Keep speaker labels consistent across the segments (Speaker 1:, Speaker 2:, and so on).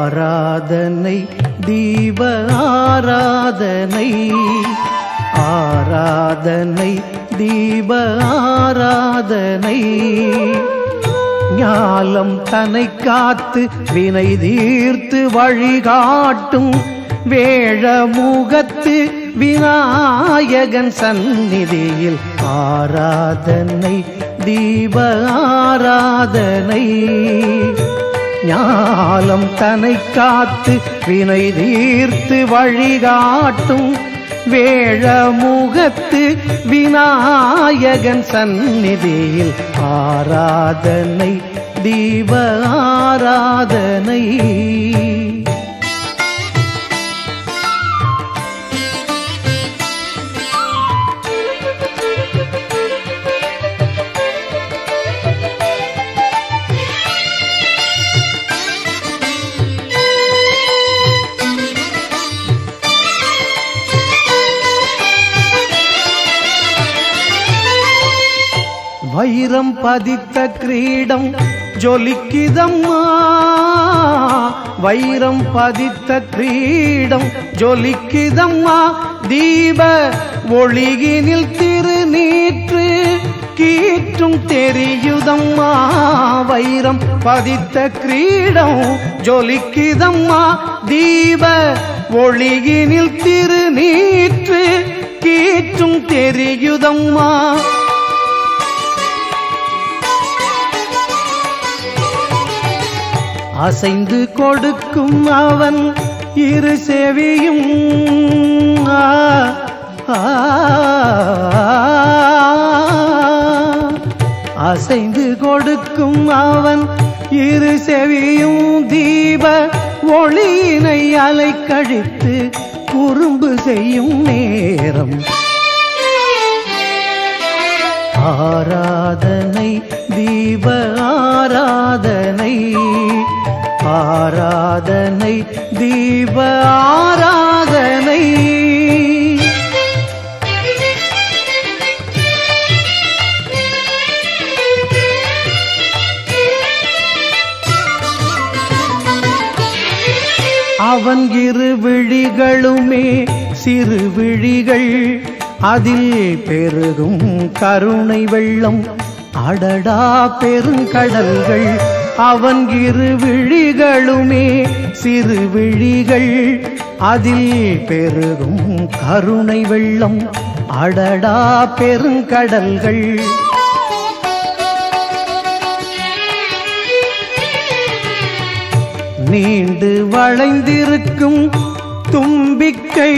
Speaker 1: ஆராதனை தீப ஆராதனை ஆராதனை தீப ஆராதனை ஞாலம் தன்னை காத்து வினை தீர்த்து வழிகாட்டும் வேழமுகத்து விநாயகன் சந்நிதியில் ஆராதனை தீப ஆராதனை ஞாலம் தன்னை காத்து வினை தீர்த்து வழிகாட்டும் வேழமுகத்து விநாயகன் சந்நிதியில் ஆராதனை தீப ஆராதனை வைரம் பதித்த கிரீடம் ஜொலிக்குதம்மா வைரம் பதித்த கிரீடம் ஜொலிக்குதம்மா தீப ஒளிகினில் திருநீற்று கீற்றும் தெரியுதம்மா வைரம் பதித்த கிரீடம் ஜொலிக்குதம்மா தீப ஒளிகினில் திருநீற்று கீற்றும் தெரியுதம்மா அசைந்து கொடுக்கும் அவன் இரு செவியும் ஆ, ஆ, அசைந்து கொடுக்கும் அவன் இரு செவியும் தீப ஒளியினை அலைக்கழித்து குறும்பு செய்யும் நேரம் ஆராதனை தீப ஆராதனை ஆராதனை தீப ஆராதனை அவன் இரு விழிகளுமே சிறு விழிகள் அதில் பெருகும் கருணை வெள்ளம் அடடா பெருங்கடல்கள் அவன் இரு விழிகளுமே சிறு விழிகள் அதில் பெருகும் கருணை வெள்ளம் அடடா பெருங்கடல்கள் நீண்டு வளைந்திருக்கும் தும்பிக்கை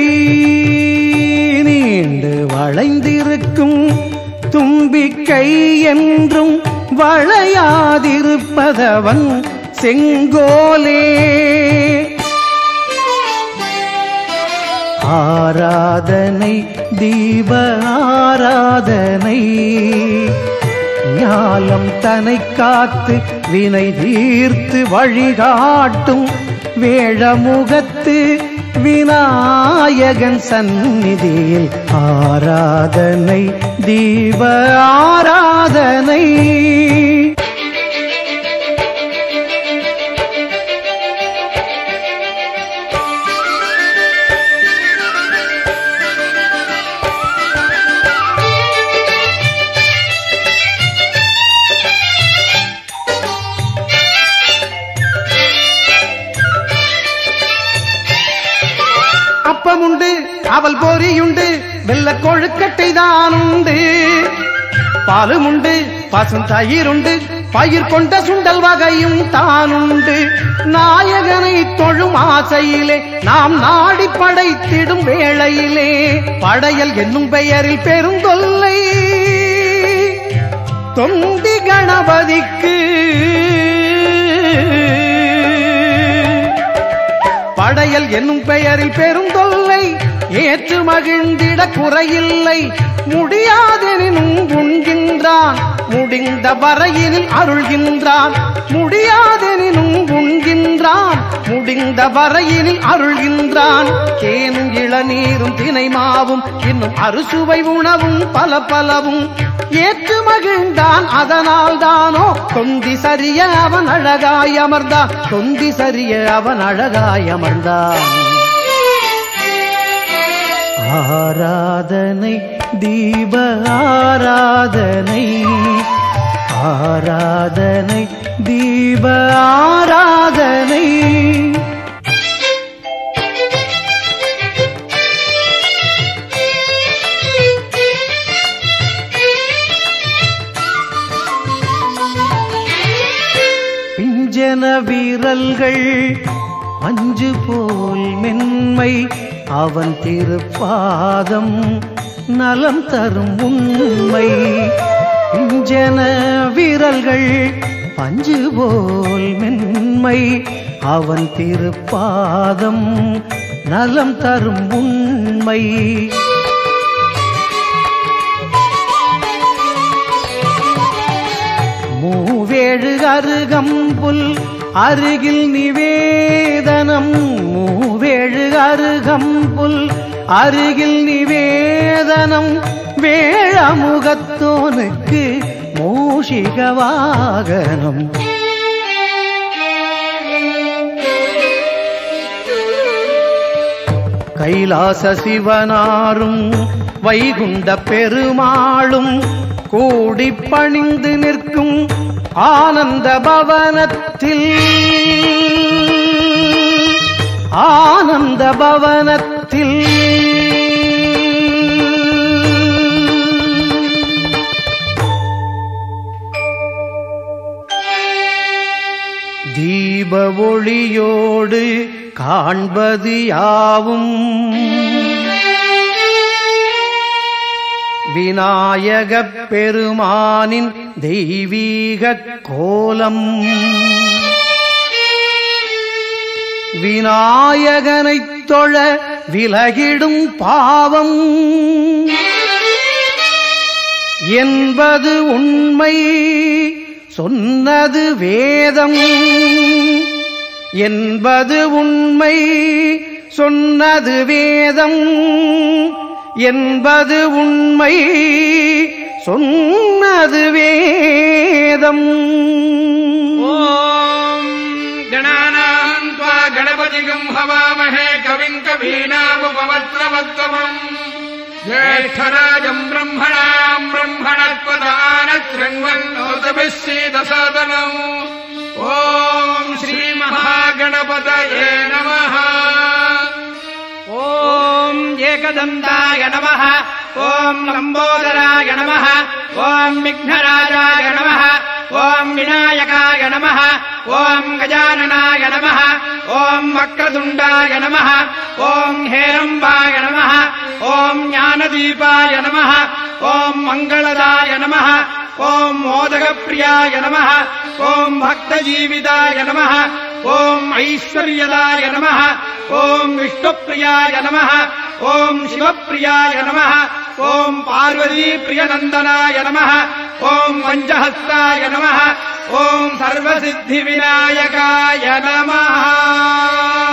Speaker 1: நீண்டு வளைந்திருக்கும் தும்பிக்கை என்றும் வளையாதிருப்பதவன் செங்கோலே ஆராதனை தீப ஆராதனை ஞாலம் தன்னை காத்து வினை தீர்த்து வழிகாட்டும் வேழமுகத்து விநாயகன் சந்நிதியில் ஆராதனை தீப ஆராதனை அப்பமுண்டு அவல் பொரியுண்டு வெள்ள கொழுக்கட்டை தான் உண்டு பாலும் உண்டு பசும் தயிருண்டு பயிர் கொண்ட சுண்டல் வகையும் தானுண்டு நாயகனை தொழும் ஆசையிலே நாம் நாடி படைத்திடும் வேளையிலே படையல் என்னும் பெயரில் பெருந்தொல்லை தொந்தி கணபதிக்கு படையல் என்னும் பெயரில் பெரும் தொல்லை ஏற்று மகிழ்ந்திட குறையில்லை முடியாதெனினும் உண்கின்றான் முடிந்த வரையினில் அருள்கின்றான் முடியாதெனினும் உண்கின்றான் முடிந்த வரையினில் அருள்கின்றான் தேனும் இளநீரும் தினை மாவும் இன்னும் அறுசுவை உணவும் பல பலவும் ஏற்று மகிழ்ந்தான் அதனால் தானோ தொந்தி சரிய அவன் அழகாய் அமர்ந்தான் தொந்தி சரிய அவன் அழகாய் அமர்ந்தான் ஆராதனை தீப ஆராதனை ஆராதனை தீப ஆராதனை பிஞ்சன வீரல்கள் அஞ்சு போல் மென்மை அவன் திருப்பாதம் நலம் தரும் உண்மை பிஞ்சன வீரல்கள் பஞ்சு போல் மென்மை அவன் திருப்பாதம் நலம் தரும் உண்மை மூவேழு அருகம்புல் அருகில் நிவேதனம் மூவேழு அருகம்புல் அருகில் நிவேதனம் வேழமுகத்தோனுக்கு மூஷிக வாகனம் கைலாச சிவனாரும் வைகுண்ட பெருமாளும் கூடி பணிந்து நிற்கும் ஆனந்த பவனத்தில் ஆனந்த பவனத்தில் தீப ஒளியோடு காண்பது யாவும் விநாயகப் பெருமானின் தெய்வீக கோலம் விநாயகனைத் தொழ விலகிடும் பாவம் என்பது உண்மை சொன்னது வேதம் என்பது உண்மை சொன்னது வேதம் என்பது உண்மை சொன்னது வேதம்
Speaker 2: ॐ गणानाम् त्वा गणपतिगम् हवामहे कविम् कवीनामुपवस्त्रवत्तमम् ज्येष्ठराजम् ब्रह्मणाम् ब्रह्मणत्वदानशृण्वन्नोतभिः सीदसादनम् ॐ श्रीमहागणपतये नमः
Speaker 3: ॐ एकदन्ताय नमः ॐ लम्बोदराय नमः ॐ विघ्नराजाय नमः ॐ विनायकाय नमः ॐ गजाननाय नमः ॐ वक्रतुण्डाय नमः ॐ हेरम्बाय नमः ॐ ज्ञानदीपाय नमः ॐ मङ्गलदाय नमः ॐ मोदकप्रियाय नमः ॐ भक्तजीविताय नमः ॐ ऐश्वर्यदाय नमः ॐ विष्णुप्रियाय नमः ॐ शिवप्रियाय नमः ॐ पार्वतीप्रियनन्दनाय नमः ॐ पञ्चहस्ताय नमः ॐ सर्वसिद्धिविनायकाय नमः